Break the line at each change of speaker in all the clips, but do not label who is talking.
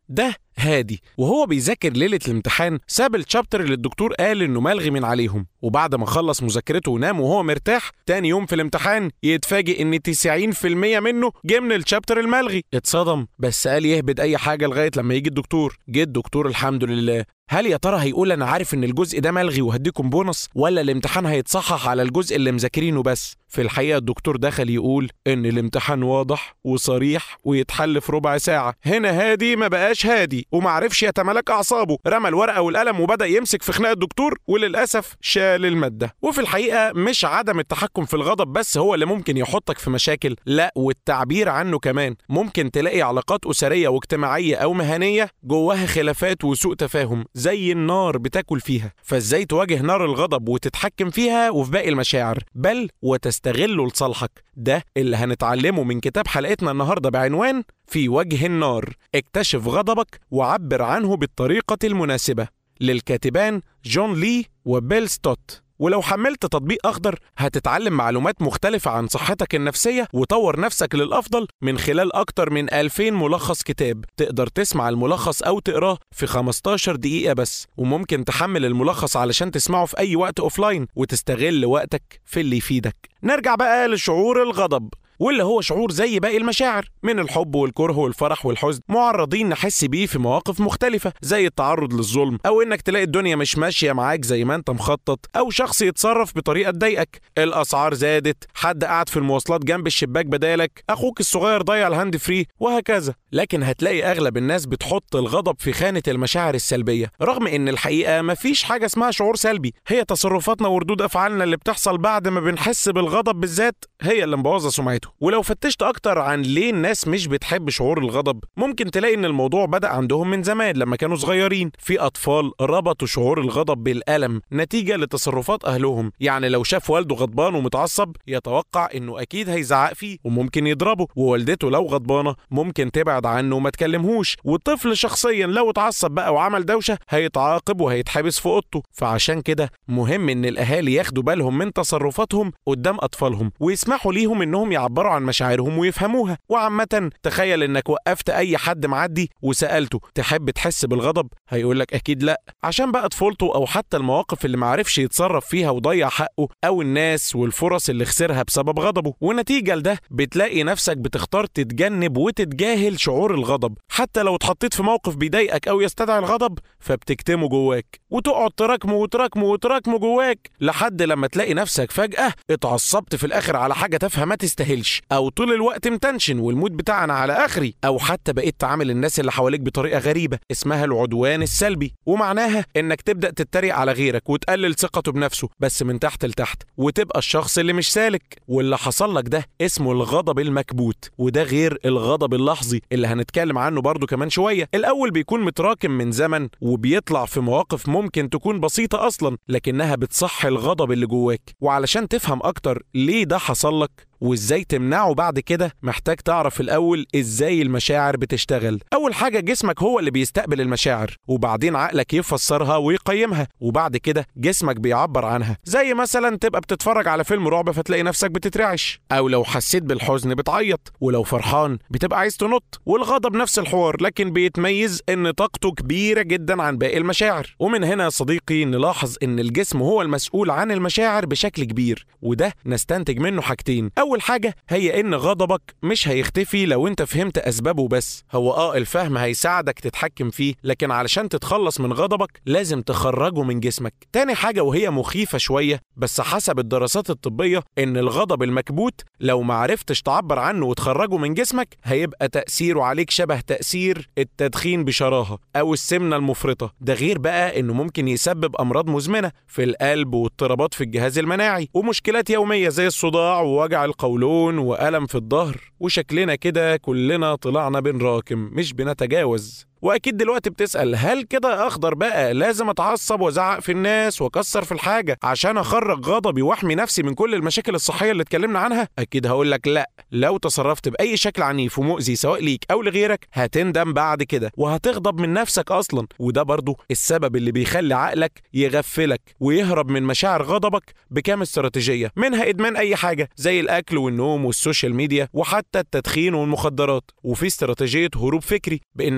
ده هادي وهو بيذاكر ليلة الامتحان ساب الشابتر اللي الدكتور قال انه ملغي من عليهم وبعد ما خلص مذاكرته ونام وهو مرتاح تاني يوم في الامتحان يتفاجئ ان 90% منه جه من الشابتر الملغي اتصدم بس قال يهبد اي حاجة لغاية لما يجي الدكتور جه الدكتور الحمد لله هل يا ترى هيقول انا عارف ان الجزء ده ملغي وهديكم بونص ولا الامتحان هيتصحح على الجزء اللي مذاكرينه بس في الحقيقه الدكتور دخل يقول ان الامتحان واضح وصريح ويتحل في ربع ساعه هنا هادي ما بقاش هادي ومعرفش يتملك اعصابه رمى الورقه والقلم وبدا يمسك في خناق الدكتور وللاسف شال الماده وفي الحقيقه مش عدم التحكم في الغضب بس هو اللي ممكن يحطك في مشاكل لا والتعبير عنه كمان ممكن تلاقي علاقات اسريه واجتماعيه او مهنيه جواها خلافات وسوء تفاهم زي النار بتاكل فيها فازاي تواجه نار الغضب وتتحكم فيها وفي باقي المشاعر بل وتستغله لصالحك ده اللي هنتعلمه من كتاب حلقتنا النهارده بعنوان في وجه النار اكتشف غضبك وعبر عنه بالطريقة المناسبة للكاتبان جون لي وبيل ستوت ولو حملت تطبيق أخضر هتتعلم معلومات مختلفة عن صحتك النفسية وطور نفسك للأفضل من خلال أكتر من 2000 ملخص كتاب تقدر تسمع الملخص أو تقراه في 15 دقيقة بس وممكن تحمل الملخص علشان تسمعه في أي وقت أوفلاين وتستغل وقتك في اللي يفيدك نرجع بقى لشعور الغضب واللي هو شعور زي باقي المشاعر من الحب والكره والفرح والحزن معرضين نحس بيه في مواقف مختلفة زي التعرض للظلم أو إنك تلاقي الدنيا مش ماشية معاك زي ما أنت مخطط أو شخص يتصرف بطريقة تضايقك الأسعار زادت حد قاعد في المواصلات جنب الشباك بدالك أخوك الصغير ضيع الهاند فري وهكذا لكن هتلاقي أغلب الناس بتحط الغضب في خانة المشاعر السلبية رغم إن الحقيقة مفيش حاجة اسمها شعور سلبي هي تصرفاتنا وردود أفعالنا اللي بتحصل بعد ما بنحس بالغضب بالذات هي اللي مبوظة سمعته ولو فتشت أكتر عن ليه الناس مش بتحب شعور الغضب ممكن تلاقي إن الموضوع بدأ عندهم من زمان لما كانوا صغيرين في أطفال ربطوا شعور الغضب بالألم نتيجة لتصرفات أهلهم يعني لو شاف والده غضبان ومتعصب يتوقع إنه أكيد هيزعق فيه وممكن يضربه ووالدته لو غضبانة ممكن تبعد عنه وما تكلمهوش والطفل شخصيا لو اتعصب بقى وعمل دوشة هيتعاقب وهيتحبس في أوضته فعشان كده مهم إن الأهالي ياخدوا بالهم من تصرفاتهم قدام أطفالهم ويسمحوا ليهم إنهم يعبروا عن مشاعرهم ويفهموها وعامة تخيل إنك وقفت أي حد معدي وسألته تحب تحس بالغضب هيقولك أكيد لأ عشان بقى طفولته أو حتى المواقف اللي معرفش يتصرف فيها وضيع حقه أو الناس والفرص اللي خسرها بسبب غضبه ونتيجة لده بتلاقي نفسك بتختار تتجنب وتتجاهل شعور الغضب حتى لو اتحطيت في موقف بيضايقك أو يستدعي الغضب فبتكتمه جواك وتقعد تراكمه وتراكمه وتراكمه جواك لحد لما تلاقي نفسك فجأة اتعصبت في الآخر على حاجة تافهة ما تستاهلش أو طول الوقت متنشن والمود بتاعنا على آخري أو حتى بقيت تعامل الناس اللي حواليك بطريقة غريبة اسمها العدوان السلبي ومعناها إنك تبدأ تتريق على غيرك وتقلل ثقته بنفسه بس من تحت لتحت وتبقى الشخص اللي مش سالك واللي حصل لك ده اسمه الغضب المكبوت وده غير الغضب اللحظي اللي هنتكلم عنه برضو كمان شوية الأول بيكون متراكم من زمن وبيطلع في مواقف ممكن تكون بسيطة أصلا لكنها بتصحي الغضب اللي جواك وعلشان تفهم أكتر ليه ده حصل لك وازاي تمنعه بعد كده محتاج تعرف الاول ازاي المشاعر بتشتغل اول حاجه جسمك هو اللي بيستقبل المشاعر وبعدين عقلك يفسرها ويقيمها وبعد كده جسمك بيعبر عنها زي مثلا تبقى بتتفرج على فيلم رعب فتلاقي نفسك بتترعش او لو حسيت بالحزن بتعيط ولو فرحان بتبقى عايز تنط والغضب نفس الحوار لكن بيتميز ان طاقته كبيره جدا عن باقي المشاعر ومن هنا يا صديقي نلاحظ ان الجسم هو المسؤول عن المشاعر بشكل كبير وده نستنتج منه حاجتين أول حاجة هي إن غضبك مش هيختفي لو أنت فهمت أسبابه بس هو آه الفهم هيساعدك تتحكم فيه لكن علشان تتخلص من غضبك لازم تخرجه من جسمك تاني حاجة وهي مخيفة شوية بس حسب الدراسات الطبية إن الغضب المكبوت لو معرفتش تعبر عنه وتخرجه من جسمك هيبقى تأثيره عليك شبه تأثير التدخين بشراهة أو السمنة المفرطة ده غير بقى إنه ممكن يسبب أمراض مزمنة في القلب واضطرابات في الجهاز المناعي ومشكلات يومية زي الصداع ووجع القولون وألم في الظهر وشكلنا كده كلنا طلعنا بنراكم مش بنتجاوز واكيد دلوقتي بتسال هل كده اخضر بقى لازم اتعصب وازعق في الناس واكسر في الحاجه عشان اخرج غضبي واحمي نفسي من كل المشاكل الصحيه اللي اتكلمنا عنها اكيد هقول لك لا لو تصرفت باي شكل عنيف ومؤذي سواء ليك او لغيرك هتندم بعد كده وهتغضب من نفسك اصلا وده برضه السبب اللي بيخلي عقلك يغفلك ويهرب من مشاعر غضبك بكام استراتيجيه منها ادمان اي حاجه زي الاكل والنوم والسوشيال ميديا وحتى التدخين والمخدرات وفي استراتيجيه هروب فكري بانك تسرح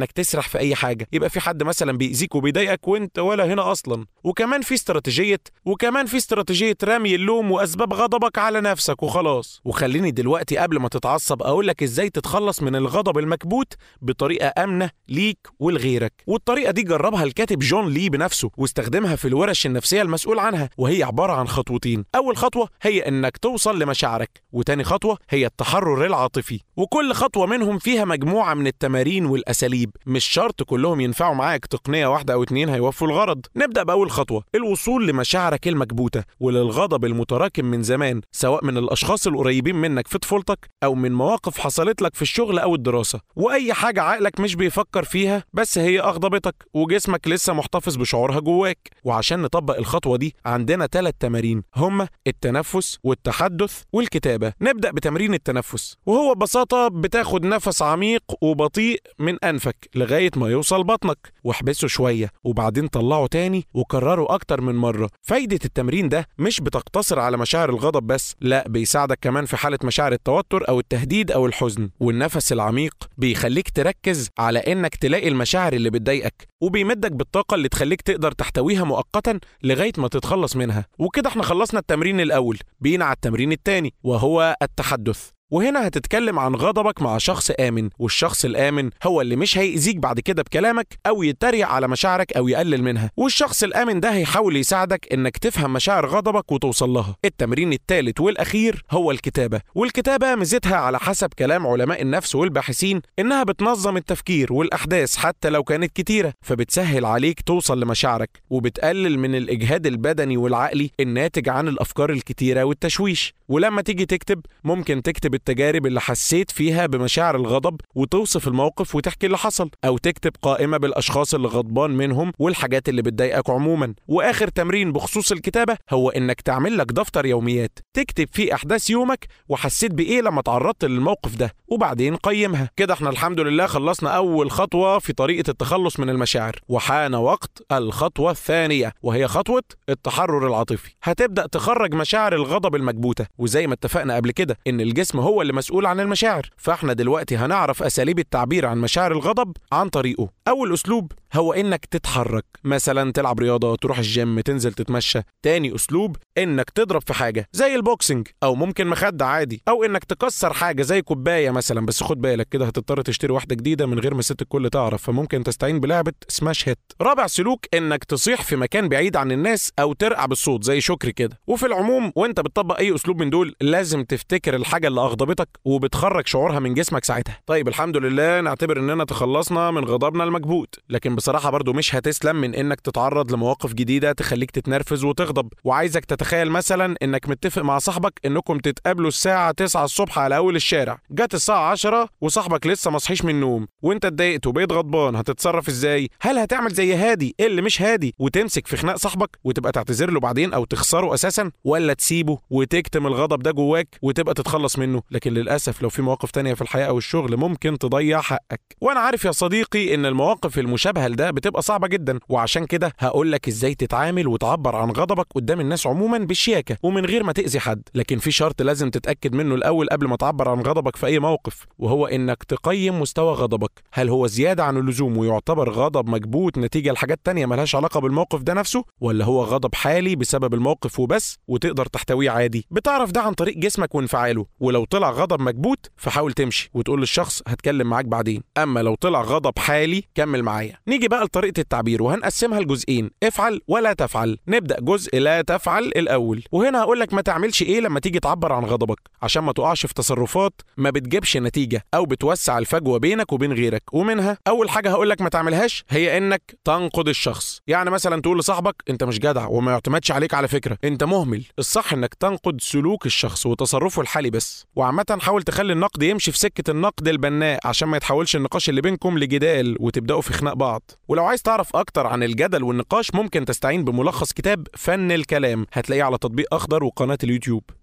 في اي حاجه يبقى في حد مثلا بيأذيك وبيضايقك وانت ولا هنا اصلا وكمان في استراتيجيه وكمان في استراتيجيه رمي اللوم واسباب غضبك على نفسك وخلاص وخليني دلوقتي قبل ما تتعصب اقول لك ازاي تتخلص من الغضب المكبوت بطريقه امنه ليك ولغيرك والطريقه دي جربها الكاتب جون لي بنفسه واستخدمها في الورش النفسيه المسؤول عنها وهي عباره عن خطوتين اول خطوه هي انك توصل لمشاعرك وتاني خطوه هي التحرر العاطفي وكل خطوه منهم فيها مجموعه من التمارين والاساليب مش شرط كلهم ينفعوا معاك تقنيه واحده او اتنين هيوفوا الغرض نبدا باول خطوه الوصول لمشاعرك المكبوته وللغضب المتراكم من زمان سواء من الاشخاص القريبين منك في طفولتك او من مواقف حصلت لك في الشغل او الدراسه واي حاجه عقلك مش بيفكر فيها بس هي اغضبتك وجسمك لسه محتفظ بشعورها جواك وعشان نطبق الخطوه دي عندنا ثلاث تمارين هما التنفس والتحدث والكتابه نبدا بتمرين التنفس وهو ببساطه بتاخد نفس عميق وبطيء من انفك لغايه ما يوصل بطنك واحبسه شويه وبعدين طلعه تاني وكرره اكتر من مره فايده التمرين ده مش بتقتصر على مشاعر الغضب بس لا بيساعدك كمان في حاله مشاعر التوتر او التهديد او الحزن والنفس العميق بيخليك تركز على انك تلاقي المشاعر اللي بتضايقك وبيمدك بالطاقه اللي تخليك تقدر تحتويها مؤقتا لغايه ما تتخلص منها وكده احنا خلصنا التمرين الاول بينا على التمرين الثاني وهو التحدث وهنا هتتكلم عن غضبك مع شخص آمن والشخص الآمن هو اللي مش هيأذيك بعد كده بكلامك أو يتريق على مشاعرك أو يقلل منها والشخص الآمن ده هيحاول يساعدك إنك تفهم مشاعر غضبك وتوصل لها التمرين الثالث والأخير هو الكتابة والكتابة ميزتها على حسب كلام علماء النفس والباحثين إنها بتنظم التفكير والأحداث حتى لو كانت كتيرة فبتسهل عليك توصل لمشاعرك وبتقلل من الإجهاد البدني والعقلي الناتج عن الأفكار الكتيرة والتشويش ولما تيجي تكتب ممكن تكتب التجارب اللي حسيت فيها بمشاعر الغضب وتوصف الموقف وتحكي اللي حصل او تكتب قائمه بالاشخاص اللي غضبان منهم والحاجات اللي بتضايقك عموما واخر تمرين بخصوص الكتابه هو انك تعمل لك دفتر يوميات تكتب فيه احداث يومك وحسيت بايه لما تعرضت للموقف ده وبعدين قيمها كده احنا الحمد لله خلصنا اول خطوه في طريقه التخلص من المشاعر وحان وقت الخطوه الثانيه وهي خطوه التحرر العاطفي هتبدا تخرج مشاعر الغضب المكبوته وزي ما اتفقنا قبل كده ان الجسم هو اللي مسؤول عن المشاعر فاحنا دلوقتي هنعرف اساليب التعبير عن مشاعر الغضب عن طريقه اول اسلوب هو انك تتحرك مثلا تلعب رياضه تروح الجيم تنزل تتمشى تاني اسلوب انك تضرب في حاجه زي البوكسنج او ممكن مخده عادي او انك تكسر حاجه زي كوبايه مثلا بس خد بالك كده هتضطر تشتري واحده جديده من غير ما ست الكل تعرف فممكن تستعين بلعبه سماش هيت رابع سلوك انك تصيح في مكان بعيد عن الناس او ترقع بالصوت زي شكر كده وفي العموم وانت بتطبق اي اسلوب من دول لازم تفتكر الحاجه اللي اغضبتك وبتخرج شعورها من جسمك ساعتها طيب الحمد لله نعتبر اننا تخلصنا من غضبنا المكبوت لكن بصراحه برضو مش هتسلم من انك تتعرض لمواقف جديده تخليك تتنرفز وتغضب وعايزك تتخيل مثلا انك متفق مع صاحبك انكم تتقابلوا الساعه 9 الصبح على اول الشارع جت الساعه 10 وصاحبك لسه ما صحيش من النوم وانت اتضايقت وبقيت غضبان هتتصرف ازاي هل هتعمل زي هادي اللي مش هادي وتمسك في خناق صاحبك وتبقى تعتذر له بعدين او تخسره اساسا ولا تسيبه وتكتم الغضب ده جواك وتبقى تتخلص منه لكن للاسف لو في مواقف تانية في الحياه او الشغل ممكن تضيع حقك وانا عارف يا صديقي ان المواقف المشابهه لده بتبقى صعبه جدا وعشان كده هقول لك ازاي تتعامل وتعبر عن غضبك قدام الناس عموما بالشياكه ومن غير ما تاذي حد لكن في شرط لازم تتاكد منه الاول قبل ما تعبر عن غضبك في اي موقف وهو انك تقيم مستوى غضبك هل هو زياده عن اللزوم ويعتبر غضب مكبوت نتيجه لحاجات تانية ملهاش علاقه بالموقف ده نفسه ولا هو غضب حالي بسبب الموقف وبس وتقدر تحتويه عادي بتعرف ده عن طريق جسمك وانفعاله ولو طلع غضب مكبوت فحاول تمشي وتقول للشخص هتكلم معاك بعدين اما لو طلع غضب حالي كمل معايا نيجي بقى لطريقه التعبير وهنقسمها لجزئين افعل ولا تفعل نبدا جزء لا تفعل الاول وهنا هقول لك ما تعملش ايه لما تيجي تعبر عن غضبك عشان ما تقعش في تصرفات ما بتجيبش نتيجه او بتوسع الفجوه بينك وبين غيرك ومنها اول حاجه هقول لك ما تعملهاش هي انك تنقد الشخص يعني مثلا تقول لصاحبك انت مش جدع وما يعتمدش عليك على فكره انت مهمل الصح انك تنقد سلوك الشخص وتصرفه الحالي بس وعامه حاول تخلي النقد يمشي في سكه النقد البناء عشان ما يتحولش النقاش اللي بينكم لجدال وتبداوا في خناق بعض ولو عايز تعرف اكتر عن الجدل والنقاش ممكن تستعين بملخص كتاب فن الكلام هتلاقيه على تطبيق اخضر وقناه اليوتيوب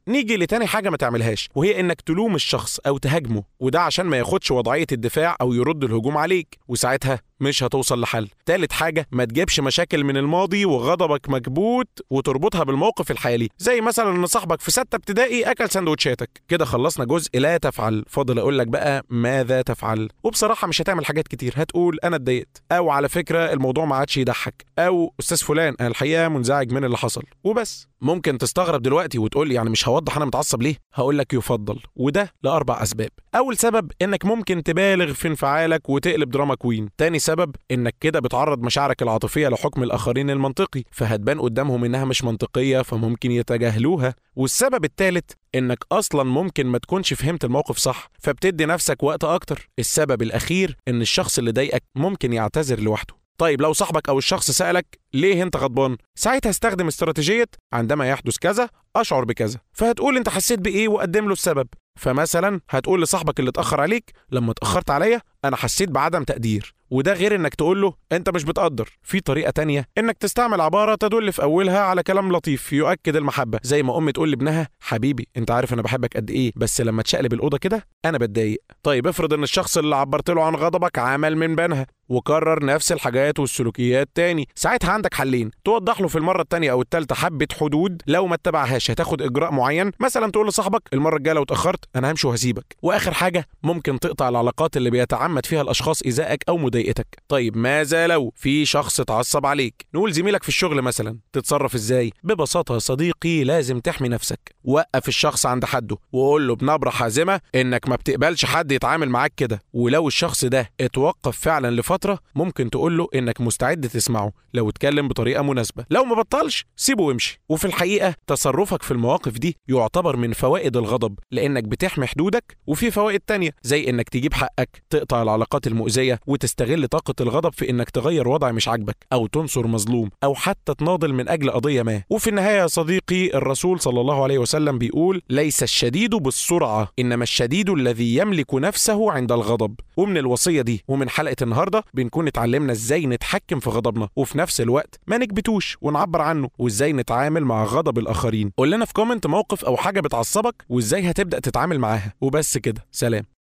نيجي لتاني حاجة ما تعملهاش وهي إنك تلوم الشخص أو تهاجمه وده عشان ما ياخدش وضعية الدفاع أو يرد الهجوم عليك وساعتها مش هتوصل لحل تالت حاجة ما تجيبش مشاكل من الماضي وغضبك مكبوت وتربطها بالموقف الحالي زي مثلا ان صاحبك في ستة ابتدائي اكل سندوتشاتك كده خلصنا جزء لا تفعل فاضل اقول لك بقى ماذا تفعل وبصراحة مش هتعمل حاجات كتير هتقول انا اتضايقت او على فكرة الموضوع ما عادش يضحك او استاذ فلان انا الحقيقة منزعج من اللي حصل وبس ممكن تستغرب دلوقتي وتقول لي يعني مش هوضح انا متعصب ليه هقول لك يفضل وده لاربع اسباب اول سبب انك ممكن تبالغ في انفعالك وتقلب دراما كوين تاني سبب انك كده بتعرض مشاعرك العاطفيه لحكم الاخرين المنطقي فهتبان قدامهم انها مش منطقيه فممكن يتجاهلوها والسبب الثالث انك اصلا ممكن ما تكونش فهمت الموقف صح فبتدي نفسك وقت اكتر السبب الاخير ان الشخص اللي ضايقك ممكن يعتذر لوحده طيب لو صاحبك او الشخص سالك ليه انت غضبان ساعتها استخدم استراتيجيه عندما يحدث كذا اشعر بكذا فهتقول انت حسيت بايه وقدم له السبب فمثلا هتقول لصاحبك اللي اتاخر عليك لما اتاخرت عليا انا حسيت بعدم تقدير وده غير انك تقول له انت مش بتقدر في طريقه تانية انك تستعمل عباره تدل في اولها على كلام لطيف يؤكد المحبه زي ما ام تقول لابنها حبيبي انت عارف انا بحبك قد ايه بس لما تشقلب الاوضه كده انا بتضايق طيب افرض ان الشخص اللي عبرت له عن غضبك عمل من بينها وكرر نفس الحاجات والسلوكيات تاني ساعتها عندك حلين توضح له في المره التانية او التالتة حبه حدود لو ما اتبعهاش هتاخد اجراء معين مثلا تقول لصاحبك المره الجايه لو اتاخرت انا همشي وهسيبك واخر حاجه ممكن تقطع العلاقات اللي بيتعمد فيها الاشخاص ايذائك او مضايقتك طيب ماذا لو في شخص اتعصب عليك نقول زميلك في الشغل مثلا تتصرف ازاي ببساطه يا صديقي لازم تحمي نفسك وقف الشخص عند حده وقول له بنبره حازمه انك ما بتقبلش حد يتعامل معاك كده ولو الشخص ده اتوقف فعلا لفتره ممكن تقول له انك مستعد تسمعه لو اتكلم بطريقه مناسبه لو ما بطلش سيبه وامشي وفي الحقيقه تصرفك في المواقف دي يعتبر من فوائد الغضب لانك بتحمي حدودك وفي فوائد تانية زي انك تجيب حقك تقطع العلاقات المؤذيه وتستغل طاقه الغضب في انك تغير وضع مش عاجبك او تنصر مظلوم او حتى تناضل من اجل قضيه ما وفي النهايه يا صديقي الرسول صلى الله عليه وسلم بيقول ليس الشديد بالسرعه انما الشديد الذي يملك نفسه عند الغضب ومن الوصيه دي ومن حلقه النهارده بنكون اتعلمنا ازاي نتحكم في غضبنا وفي نفس الوقت ما نكبتوش ونعبر عنه وازاي نتعامل مع غضب الاخرين قول لنا في كومنت موقف او حاجه بتعصبك وازاي هتبدا تتعامل معاها وبس كده سلام